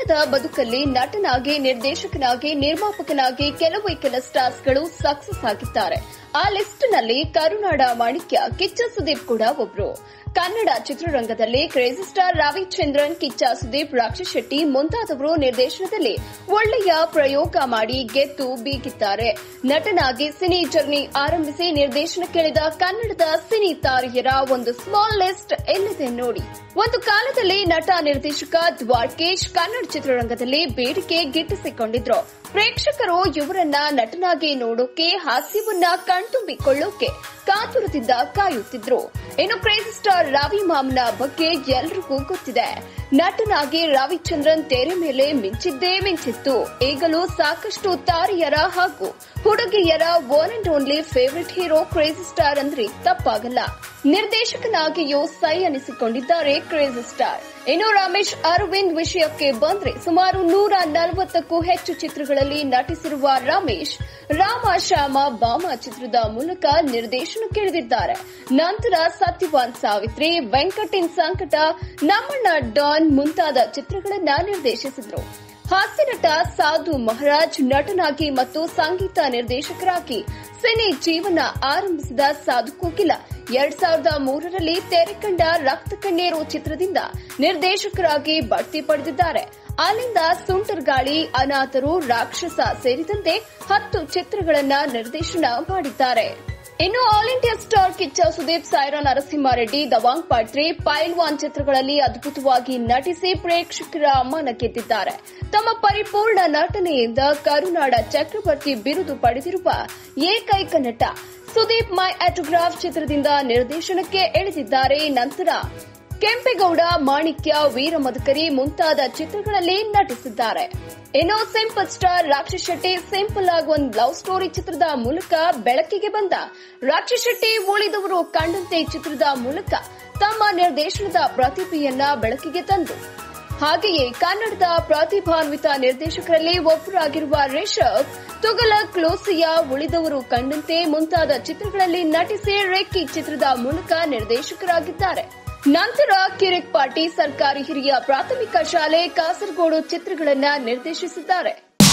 ಕನ್ನಡದ ಬದುಕಲ್ಲಿ ನಟನಾಗಿ ನಿರ್ದೇಶಕನಾಗಿ ನಿರ್ಮಾಪಕನಾಗಿ ಕೆಲವೇ ಕೆಲ ಸ್ಟಾರ್ಸ್ಗಳು ಸಕ್ಸಸ್ ಆಗಿದ್ದಾರೆ ಆ ಲಿಸ್ಟ್ನಲ್ಲಿ ಕರುನಾಡ ಮಾಣಿಕ್ಯ ಕಿಚ್ಚ ಸುದೀಪ್ ಕೂಡ ಒಬ್ರು ಕನ್ನಡ ಚಿತ್ರರಂಗದಲ್ಲಿ ಕ್ರೇಜಿ ಸ್ಟಾರ್ ರವಿಚಂದ್ರನ್ ಕಿಚ್ಚ ಸುದೀಪ್ ರಾಕ್ಷಸ್ ಶೆಟ್ಟಿ ಮುಂತಾದವರು ನಿರ್ದೇಶನದಲ್ಲಿ ಒಳ್ಳೆಯ ಪ್ರಯೋಗ ಮಾಡಿ ಗೆದ್ದು ಬೀಗಿದ್ದಾರೆ ನಟನಾಗಿ ಸಿನಿ ಜರ್ನಿ ಆರಂಭಿಸಿ ನಿರ್ದೇಶನಕ್ಕಿಳಿದ ಕನ್ನಡದ ಸಿನಿ ತಾರೆಯರ ಒಂದು ಸ್ಮಾಲ್ ಲಿಸ್ಟ್ ಎಲ್ಲಿದೆ ನೋಡಿ ಒಂದು ಕಾಲದಲ್ಲಿ ನಟ ನಿರ್ದೇಶಕ ದ್ವಾರ್ಕೇಶ್ ಕನ್ನಡ ಚಿತ್ರರಂಗದಲ್ಲಿ ಬೇಡಿಕೆ ಗಿಟ್ಟಿಸಿಕೊಂಡಿದ್ರು ಪ್ರೇಕ್ಷಕರು ಇವರನ್ನ ನಟನಾಗಿ ನೋಡೋಕೆ ಹಾಸ್ಯವನ್ನ ಕಣ್ತುಂಬಿಕೊಳ್ಳೋಕೆ ಕಾತುರದಿಂದ ಕಾಯುತ್ತಿದ್ರು ಇನ್ನು ಕ್ರೇಜಿ ಸ್ಟಾರ್ ರವಿ ಮಾಮ್ನ ಬಗ್ಗೆ ಎಲ್ರಿಗೂ ಗೊತ್ತಿದೆ ನಟನಾಗಿ ರವಿಚಂದ್ರನ್ ತೆರೆ ಮೇಲೆ ಮಿಂಚಿದ್ದೇ ಮಿಂಚಿತ್ತು ಈಗಲೂ ಸಾಕಷ್ಟು ತಾರೆಯರ ಹಾಗೂ ಹುಡುಗಿಯರ one and only favourite hero crazy star ಅಂದ್ರೆ ತಪ್ಪಾಗಲ್ಲ ನಿರ್ದೇಶಕನಾಗಿಯೂ ಸೈ ಅನಿಸಿಕೊಂಡಿದ್ದಾರೆ ಕ್ರೇಜಿ ಸ್ಟಾರ್ ಇನ್ನು ರಮೇಶ್ ಅರವಿಂದ್ ವಿಷಯಕ್ಕೆ ಬಂದ್ರೆ ಸುಮಾರು ನೂರ ನಲವತ್ತಕ್ಕೂ ಹೆಚ್ಚು ಚಿತ್ರಗಳಲ್ಲಿ ನಟಿಸಿರುವ ರಮೇಶ್ ರಾಮ ಶ್ಯಾಮ ಬಾಮ ಚಿತ್ರದ ಮೂಲಕ ನಿರ್ದೇಶನಕ್ಕಿಳಿದಿದ್ದಾರೆ ನಂತರ ಸತ್ಯವಾನ್ ಸಾವಿತ್ರಿ ವೆಂಕಟಿನ್ ಸಂಕಟ ನಮ್ಮಣ್ಣ ಡಾನ್ ಮುಂತಾದ ಚಿತ್ರಗಳನ್ನ ನಿರ್ದೇಶಿಸಿದ್ರು ಹಾಸ್ಯನಟ ಸಾಧು ಮಹಾರಾಜ್ ನಟನಾಗಿ ಮತ್ತು ಸಂಗೀತ ನಿರ್ದೇಶಕರಾಗಿ ಸಿನಿ ಜೀವನ ಆರಂಭಿಸಿದ ಸಾಧು ಕೋಕಿಲ ಎರಡ್ ಸಾವಿರದ ಮೂರರಲ್ಲಿ ತೆರೆ ಕಂಡ ರಕ್ತ ಕಣ್ಣೀರು ಚಿತ್ರದಿಂದ ನಿರ್ದೇಶಕರಾಗಿ ಬಡ್ತಿ ಪಡೆದಿದ್ದಾರೆ ಅಲ್ಲಿಂದ ಸುಂಟರ್ ಗಾಳಿ ಅನಾಥರು ರಾಕ್ಷಸ ಸೇರಿದಂತೆ ಹತ್ತು ಚಿತ್ರಗಳನ್ನ ನಿರ್ದೇಶನ ಮಾಡಿದ್ದಾರೆ ಇನ್ನು all India star Kichcha Sudeep Sye Raa Narasimha Reddy Dabangg ಪಾಟ್ರಿ ಪೈಲ್ವಾನ್ ಚಿತ್ರಗಳಲ್ಲಿ ಅದ್ಭುತವಾಗಿ ನಟಿಸಿ ಪ್ರೇಕ್ಷಕರ ಮನ ಗೆದ್ದಿದ್ದಾರೆ ತಮ್ಮ ಪರಿಪೂರ್ಣ ನಟನೆಯಿಂದ ಕರುನಾಡ ಚಕ್ರವರ್ತಿ ಬಿರುದು ಪಡೆದಿರುವ ಏಕೈಕ ನಟ ಸುದೀಪ್ ಮೈ ಆಟೋಗ್ರಾಫ್ ಚಿತ್ರದಿಂದ ನಿರ್ದೇಶನಕ್ಕೆ ಇಳಿದಿದ್ದಾರೆ ನಂತರ ಕೆಂಪೇಗೌಡ ಮಾಣಿಕ್ಯ ವೀರ ಮದಕರಿ ಮುಂತಾದ ಚಿತ್ರಗಳಲ್ಲಿ ನಟಿಸಿದ್ದಾರೆ ಇನ್ನು simple star Rakshit Shetty simple ಆಗಿ ಒಂದು ಲವ್ ಸ್ಟೋರಿ ಚಿತ್ರದ ಮೂಲಕ ಬೆಳಕಿಗೆ ಬಂದ ರಾಕ್ಷಸ್ ಶೆಟ್ಟಿ ಉಳಿದವರು ಕಂಡಂತೆ ಚಿತ್ರದ ಮೂಲಕ ತಮ್ಮ ನಿರ್ದೇಶನದ ಪ್ರತಿಭೆಯನ್ನ ಬೆಳಕಿಗೆ ತಂದು ಹಾಗೆಯೇ ಕನ್ನಡದ ಪ್ರತಿಭಾನ್ವಿತ ನಿರ್ದೇಶಕರಲ್ಲಿ ಒಬ್ಬರಾಗಿರುವ ರಿಷಬ್ ತುಗಲಕ್ ಕ್ಲೋಸಿಯಾ ಉಳಿದವರು ಕಂಡಂತೆ ಮುಂತಾದ ಚಿತ್ರಗಳಲ್ಲಿ ನಟಿಸಿ ರೆಕ್ಕಿ ಚಿತ್ರದ ಮೂಲಕ ನಿರ್ದೇಶಕರಾಗಿದ್ದಾರೆ ನಂತರ ಕಿರಿಕ್ ಪಾಟಿ ಸರ್ಕಾರಿ ಹಿರಿಯ ಪ್ರಾಥಮಿಕ ಶಾಲೆ ಕಾಸರಗೋಡು ಚಿತ್ರಗಳನ್ನ ನಿರ್ದೇಶಿಸಿದ್ದಾರೆ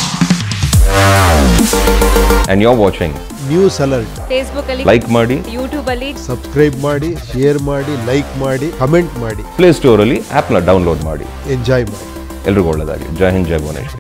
and you're watching. News alert Facebook ಅಲ್ಲಿ Like ಮಾಡಿ ಯೂಟ್ಯೂಬ್ ಅಲ್ಲಿ ಸಬ್ಸ್ಕ್ರೈಬ್ ಮಾಡಿ ಶೇರ್ ಮಾಡಿ ಲೈಕ್ ಮಾಡಿ ಕಮೆಂಟ್ ಮಾಡಿ ಪ್ಲೇ ಸ್ಟೋರಲ್ಲಿ ಆ್ಯಪ್ನ ಡೌನ್ಲೋಡ್ ಮಾಡಿ ಎಂಜಾಯ್ ಮಾಡಿ ಎಲ್ರಿಗೂ ಒಳ್ಳೆಯದಾಗಿ ಜೈ ಹಿಂದ್ ಜೈ ಭುವನೇಶ್ವರ್